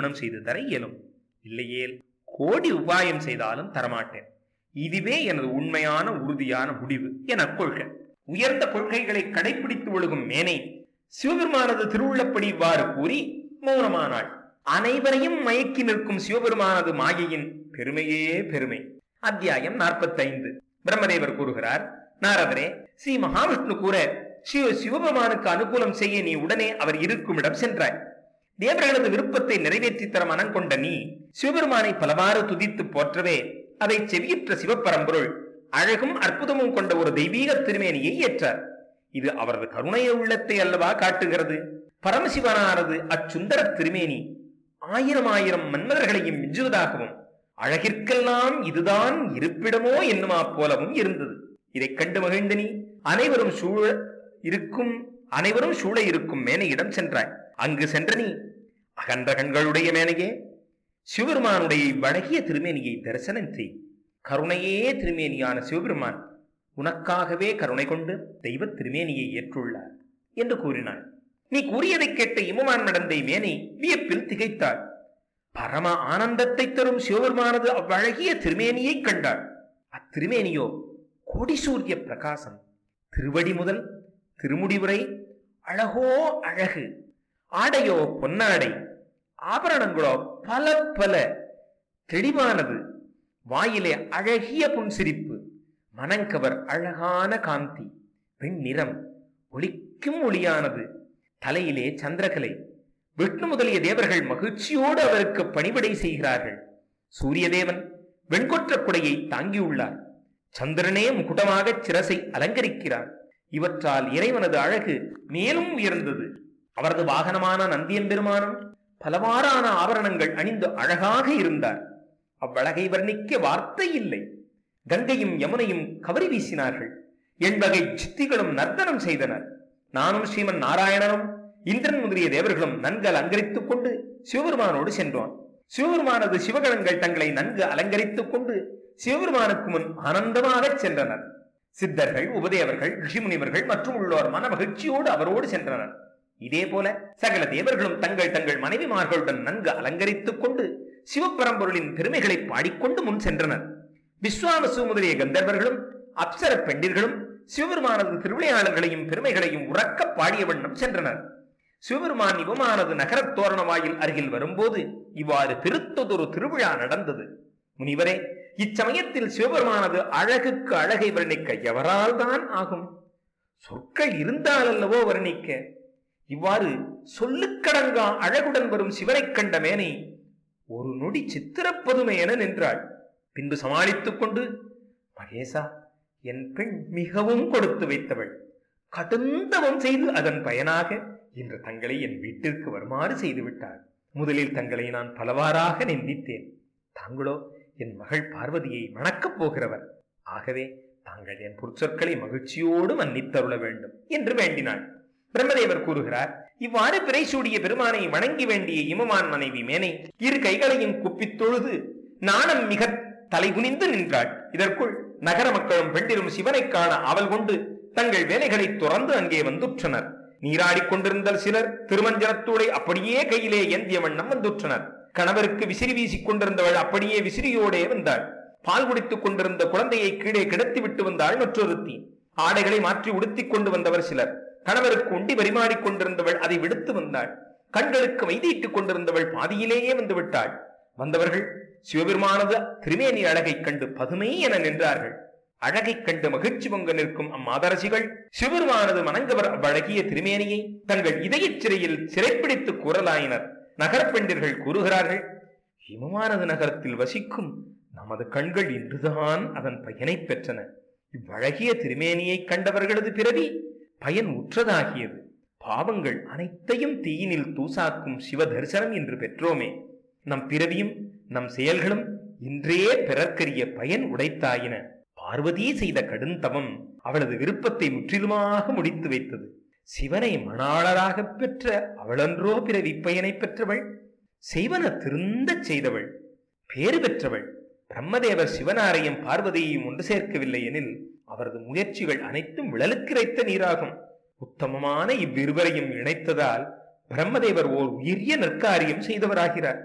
திருமணம் செய்து தர இயலும் இல்லையேல் கோடி உபாயம் செய்தாலும் தரமாட்டேன் இதுவே எனது உண்மையான உறுதியான முடிவு என கொள்க உயர்ந்த கொள்கைகளை கடைபிடித்து ஒழுகும் மேனை சிவபெருமானது திருவுள்ளப்படி இவ்வாறு கூறி மௌனமானாள் அனைவரையும் மயக்கி நிற்கும் சிவபெருமானது மாயையின் பெருமையே பெருமை அத்தியாயம் நாற்பத்தைந்து பிரம்மதேவர் கூறுகிறார் நாரதரே ஸ்ரீ மகாவிஷ்ணு கூற சிவ சிவபெருமானுக்கு அனுகூலம் செய்ய நீ உடனே அவர் இருக்கும் இடம் சென்றாய் தேவர்களது விருப்பத்தை நிறைவேற்றி தர மனம் கொண்ட நீ சிவபெருமானை பலவாறு துதித்து போற்றவே அதை செவியுற்ற சிவப்பரம்பொருள் அழகும் அற்புதமும் கொண்ட ஒரு தெய்வீக திருமேனியை ஏற்றார் இது அவரது கருணைய உள்ளத்தை அல்லவா காட்டுகிறது பரமசிவனானது அச்சுந்தர திருமேனி ஆயிரம் ஆயிரம் மன்மதர்களையும் மிஞ்சுவதாகவும் அழகிற்கெல்லாம் இதுதான் இருப்பிடமோ என்னுமா போலவும் இருந்தது இதைக் கண்டு மகிழ்ந்த நீ அனைவரும் சூழ இருக்கும் அனைவரும் சூழ இருக்கும் மேனையிடம் சென்றாய் அங்கு சென்ற நீ அகன்ற கண்களுடைய மேனையே சிவபெருமானுடைய வழகிய திருமேனியை தரிசனம் செய் கருணையே திருமேனியான சிவபெருமான் உனக்காகவே கருணை கொண்டு தெய்வ திருமேனியை ஏற்றுள்ளார் என்று கூறினாள் நீ கூறியதைக் கேட்ட இமமான் நடந்தை மேனை வியப்பில் திகைத்தாள் பரம ஆனந்தத்தை தரும் சிவபெருமானது அவ்வழகிய திருமேனியை கண்டாள் அத்திருமேனியோ கோடி சூரிய பிரகாசம் திருவடி முதல் திருமுடி வரை அழகோ அழகு ஆடையோ பொன்னாடை ஆபரணங்களோ பல பல தெளிவானது வாயிலே அழகிய புன்சிரிப்பு மனங்கவர் அழகான காந்தி வெண்ணிறம் ஒளிக்கும் ஒளியானது தலையிலே சந்திரகலை விஷ்ணு முதலிய தேவர்கள் மகிழ்ச்சியோடு அவருக்கு பணிவிடை செய்கிறார்கள் சூரியதேவன் வெண்கொற்ற குடையை தாங்கியுள்ளார் சந்திரனே முகுடமாக சிரசை அலங்கரிக்கிறார் இவற்றால் இறைவனது அழகு மேலும் உயர்ந்தது அவரது வாகனமான நந்தியன் பெருமானும் பலவாறான ஆபரணங்கள் அணிந்து அழகாக இருந்தார் அவ்வழகை வர்ணிக்க வார்த்தை இல்லை கங்கையும் யமுனையும் கவரி வீசினார்கள் எண்வகை சித்திகளும் நர்த்தனம் செய்தனர் நானும் ஸ்ரீமன் நாராயணனும் இந்திரன் முதலிய தேவர்களும் நன்கு அலங்கரித்துக் கொண்டு சிவபெருமானோடு சென்றோம் சிவபெருமானது சிவகணங்கள் தங்களை நன்கு அலங்கரித்துக் கொண்டு சிவபெருமானுக்கு முன் ஆனந்தமாக சென்றனர் சித்தர்கள் உபதேவர்கள் ரிஷிமுனிவர்கள் மற்றும் உள்ளோர் மன மகிழ்ச்சியோடு அவரோடு சென்றனர் இதே போல சகல தேவர்களும் தங்கள் தங்கள் மனைவிமார்களுடன் நன்கு அலங்கரித்துக் கொண்டு சிவபரம்பொருளின் பெருமைகளை பாடிக்கொண்டு முன் சென்றனர் விஸ்வாமசு முதலிய கந்தர்வர்களும் அப்சர பெண்டிர்களும் சிவபெருமானது திருவிளையாளர்களையும் பெருமைகளையும் உறக்க பாடிய வண்ணம் சென்றனர் சிவபெருமான் இவமானது நகரத் தோரண வாயில் அருகில் வரும்போது இவ்வாறு பெருத்ததொரு திருவிழா நடந்தது முனிவரே இச்சமயத்தில் சிவபெருமானது அழகுக்கு அழகை வர்ணிக்க எவரால் தான் ஆகும் சொற்கள் இருந்தால் அல்லவோ வர்ணிக்க இவ்வாறு சொல்லுக்கடங்கா அழகுடன் வரும் சிவனைக் கண்ட மேனை ஒரு நொடி சித்திரப்பதுமை என நின்றாள் பின்பு சமாளித்துக் கொண்டு மகேசா என் பெண் மிகவும் கொடுத்து வைத்தவள் கடுந்தவம் செய்து அதன் பயனாக இன்று தங்களை என் வீட்டிற்கு வருமாறு செய்து விட்டாள் முதலில் தங்களை நான் பலவாறாக நிந்தித்தேன் தாங்களோ என் மகள் பார்வதியை மணக்கப் போகிறவர் ஆகவே தாங்கள் என் பொற்சொற்களை மகிழ்ச்சியோடு மன்னித்தருள வேண்டும் என்று வேண்டினாள் பிரம்மதேவர் கூறுகிறார் இவ்வாறு பிறை சூடிய பெருமானை வணங்கி வேண்டிய இமமான் மனைவி மேனை இரு கைகளையும் குப்பித் தொழுது நாணம் மிக தலைகுனிந்து நின்றாள் இதற்குள் நகர மக்களும் பெண்டிரும் சிவனைக் காண அவள் கொண்டு தங்கள் வேலைகளை துறந்து அங்கே வந்துற்றனர் நீராடிக் கொண்டிருந்த சிலர் திருமஞ்சனத்தூளை அப்படியே கையிலே ஏந்திய வண்ணம் வந்துற்றனர் கணவருக்கு விசிறி வீசிக் கொண்டிருந்தவள் அப்படியே விசிறியோடே வந்தாள் பால் குடித்துக் கொண்டிருந்த குழந்தையை கீழே கிடத்தி விட்டு வந்தாள் மற்றொருத்தி ஆடைகளை மாற்றி உடுத்திக் கொண்டு வந்தவர் சிலர் கணவருக்கு உண்டி பரிமாறிக் கொண்டிருந்தவள் அதை விடுத்து வந்தாள் கண்களுக்கு வைத்திட்டுக் கொண்டிருந்தவள் பாதியிலேயே வந்து விட்டாள் வந்தவர்கள் சிவபெருமானது திருமேனி அழகைக் கண்டு பதுமை என நின்றார்கள் அழகைக் கண்டு மகிழ்ச்சி பொங்க நிற்கும் அம்மாதரசிகள் சிவபெருமானது மணங்கவர் அவ்வழகிய திருமேனியை தங்கள் இதயச் சிறையில் சிறைப்பிடித்து கூறலாயினர் நகரப்பெண்டிர்கள் கூறுகிறார்கள் ஹிமமானது நகரத்தில் வசிக்கும் நமது கண்கள் இன்றுதான் அதன் பயனைப் பெற்றன இவ்வழகிய திருமேனியைக் கண்டவர்களது பிறவி பயன் உற்றதாகியது பாவங்கள் அனைத்தையும் தீயினில் தூசாக்கும் சிவ தரிசனம் என்று பெற்றோமே நம் பிறவியும் நம் செயல்களும் இன்றே பிறர்க்கரிய பயன் உடைத்தாயின பார்வதி செய்த கடுந்தவம் அவளது விருப்பத்தை முற்றிலுமாக முடித்து வைத்தது சிவனை மணாளராகப் பெற்ற அவளன்றோ பிறவி பயனை பெற்றவள் செய்வன திருந்தச் செய்தவள் பேறு பெற்றவள் பிரம்மதேவர் சிவனாரையும் பார்வதியையும் ஒன்று சேர்க்கவில்லை எனில் அவரது முயற்சிகள் அனைத்தும் விழலுக்கிரைத்த நீராகும் உத்தமமான இவ்விருவரையும் இணைத்ததால் பிரம்மதேவர் ஓர் உயரிய நற்காரியம் செய்தவராகிறார்